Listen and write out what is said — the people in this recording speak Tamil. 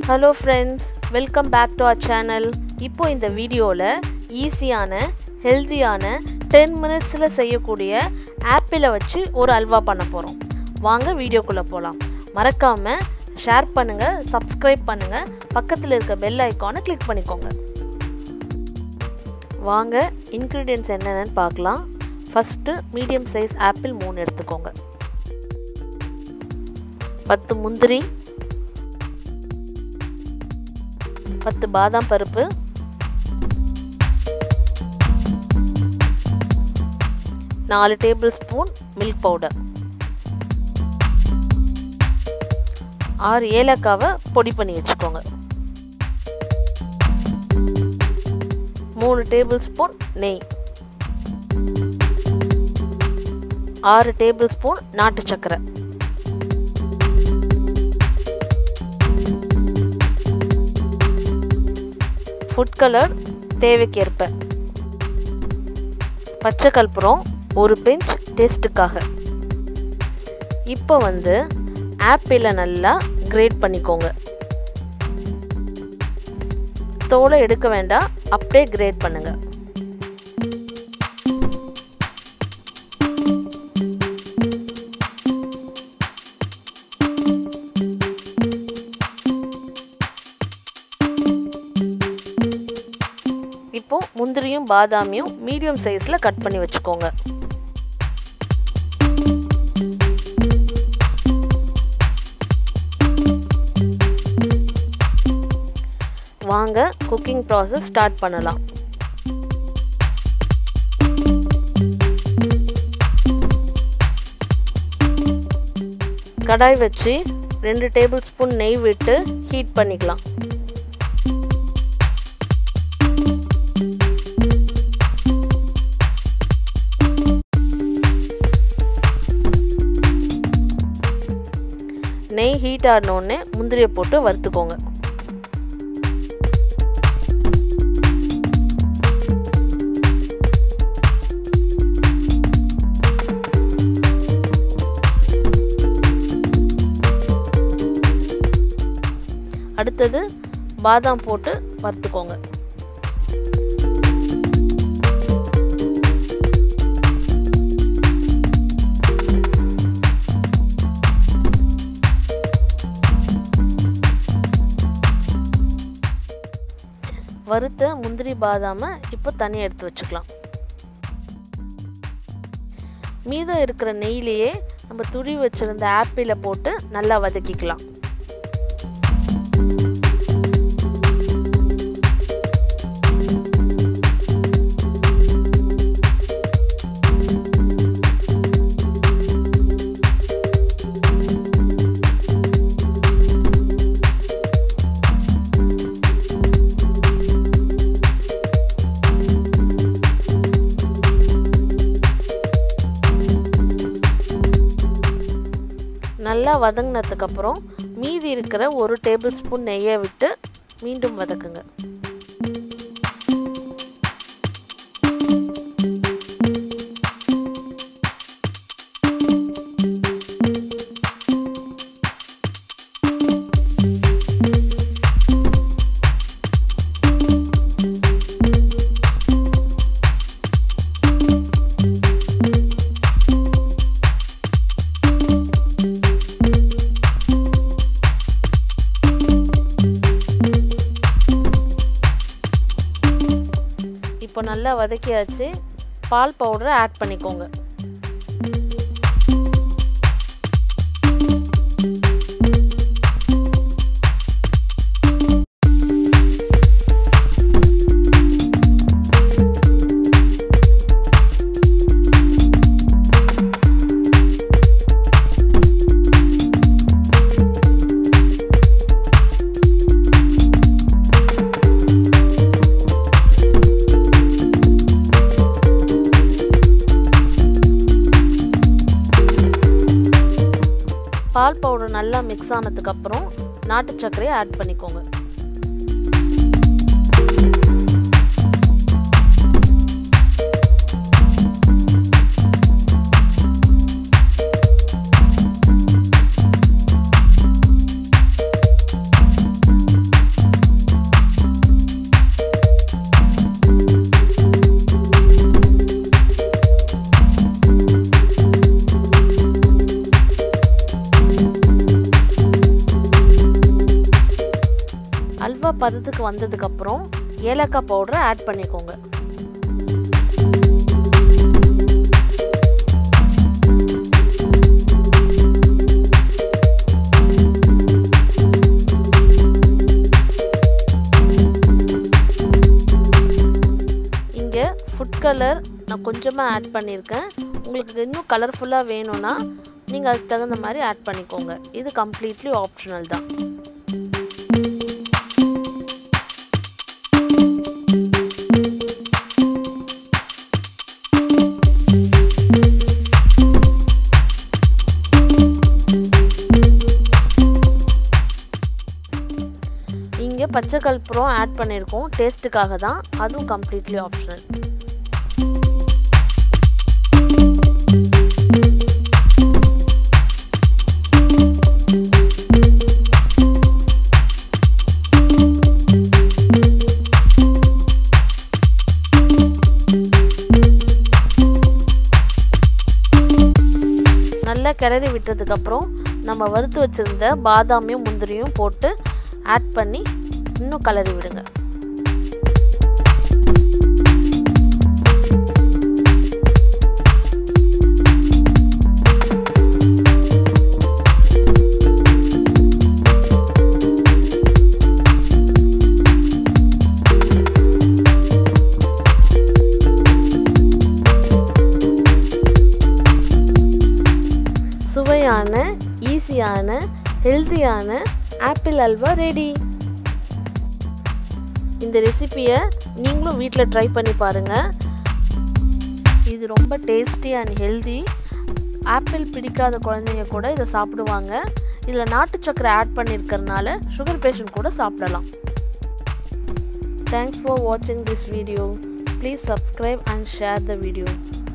hello friends welcome back to our channel இப்போ இந்த வீடியோவில் ஈஸியான ஹெல்த்தியான டென் மினிட்ஸில் செய்யக்கூடிய ஆப்பிளை வச்சு ஒரு அல்வா பண்ண போகிறோம் வாங்க வீடியோக்குள்ளே போகலாம் மறக்காமல் ஷேர் பண்ணுங்கள் சப்ஸ்கிரைப் பண்ணுங்கள் பக்கத்தில் இருக்க பெல் ஐக்கானை கிளிக் பண்ணிக்கோங்க வாங்க இன்க்ரீடியன்ட்ஸ் என்னென்னு பார்க்கலாம் ஃபஸ்ட்டு மீடியம் சைஸ் ஆப்பிள் மூணு எடுத்துக்கோங்க பத்து முந்திரி பத்து பாதாம் பருப்பு நாலு டேபிள் ஸ்பூன் மில்க் பவுடர் ஆறு ஏலக்காவை பொடி பண்ணி வச்சுக்கோங்க மூணு டேபிள் ஸ்பூன் நெய் ஆறு டேபிள் ஸ்பூன் நாட்டு சர்க்கரை ஃபுட் கலர் தேவைக்கேற்ப பச்சை கற்பூரம் ஒரு பிஞ்ச் டேஸ்ட்டுக்காக இப்போ வந்து ஆப்பிளை நல்லா கிரேட் பண்ணிக்கோங்க தோலை எடுக்க வேண்டாம் அப்படியே கிரேட் பண்ணுங்க இப்போ முந்திரியும் பாதாமியும் மீடியம் சைஸில் கட் பண்ணி வச்சுக்கோங்க வாங்க குக்கிங் ப்ராசஸ் ஸ்டார்ட் பண்ணலாம் கடாய் வச்சு ரெண்டு டேபிள் ஸ்பூன் நெய் விட்டு ஹீட் பண்ணிக்கலாம் நெய் ஹீட் ஆடினோடனே முந்திரியை போட்டு வறுத்துக்கோங்க அடுத்தது பாதாம் போட்டு வறுத்துக்கோங்க வறுத்த முந்திரி பாதாமை இப்போ தண்ணி எடுத்து வச்சுக்கலாம் மீதம் இருக்கிற நெய்லேயே நம்ம துருவி வச்சுருந்த ஆப்பிளை போட்டு நல்லா வதக்கிக்கலாம் நல்லா வதங்கினதுக்கப்புறம் மீதி இருக்கிற ஒரு டேபிள் ஸ்பூன் நெய்யை விட்டு மீண்டும் வதக்குங்க இப்போ நல்லா வதக்கியாச்சு பால் பவுடரை ஆட் பண்ணிக்கோங்க பால் பவுடர் நல்லா மிக்ஸ் ஆனதுக்கப்புறம் நாட்டு சர்க்கரையை ஆட் பண்ணிக்கோங்க அல்வா பதத்துக்கு வந்ததுக்கப்புறம் ஏலக்காய் பவுடரை ஆட் பண்ணிக்கோங்க இங்கே ஃபுட் கலர் நான் கொஞ்சமாக ஆட் பண்ணியிருக்கேன் உங்களுக்கு இன்னும் கலர்ஃபுல்லாக வேணும்னா நீங்கள் அதுக்கு தகுந்த மாதிரி ஆட் பண்ணிக்கோங்க இது கம்ப்ளீட்லி ஆப்ஷனல் தான் இங்கே பச்சை கல்புரம் ஆட் பண்ணியிருக்கோம் டேஸ்ட்டுக்காக தான் அதுவும் கம்ப்ளீட்லி ஆப்ஷனல் நல்லா கிளறி விட்டதுக்கப்புறம் நம்ம வறுத்து வச்சுருந்த பாதாமையும் முந்திரியும் போட்டு ஆட் பண்ணி இன்னும் கலரி விடுங்க சுவையான ஈஸியான ஹெல்த்தியான ஆப்பிள் அல்வா ரெடி இந்த ரெசிப்பியை நீங்களும் வீட்டில் ட்ரை பண்ணி பாருங்கள் இது ரொம்ப டேஸ்டி அண்ட் ஹெல்தி ஆப்பிள் பிடிக்காத குழந்தைங்க கூட இதை சாப்பிடுவாங்க இதில் நாட்டு சக்கரை ஆட் பண்ணியிருக்கறனால சுகர் பேஷண்ட் கூட சாப்பிடலாம் தேங்க்ஸ் ஃபார் வாட்சிங் this video please subscribe and share the video